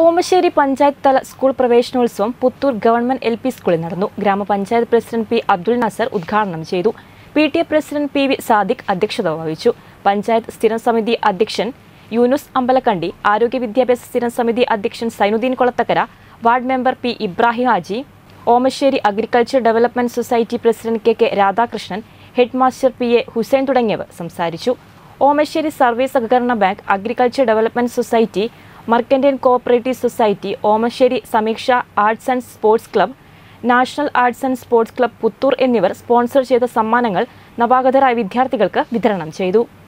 ഓമശ്ശേരി പഞ്ചായത്ത് തല സ്കൂൾ പ്രവേശനോത്സവം Puthur government L P സ്കൂളിൽ നടന്നു ഗ്രാമപഞ്ചായത്ത് പ്രസിഡന്റ് പി അബ്ദുൽ നാസർ ഉദ്ഘാടനം ചെയ്തു P T A president P V Sadiq അധ്യക്ഷത വഹിച്ചു പഞ്ചായത്ത് സ്ഥിരം സമിതി അധ്യക്ഷൻ യൂനുസ് അമ്പലക്കണ്ടി ആരോഗ്യ വിദ്യാഭ്യാസ സ്ഥിരം സമിതി അധ്യക്ഷൻ Zainuddin Kolathakkara ward member P Ibrahim Haji Omassery agriculture development society president K K Radhakrishnan head master P A Hussain തുടങ്ങിയവർ സംസാരിച്ചു ഓമശ്ശേരി സർവീസ് സഹകരണ bank agriculture development society mercantile cooperative society Omassery Sameeksha arts and sports club national arts and sports club Puthur എന്നിവർ സ്പോൺസർ ചെയ്ത സമ്മാനങ്ങൾ നവാഗതരായ വിദ്യാർത്ഥികൾക്ക് വിതരണം ചെയ്തു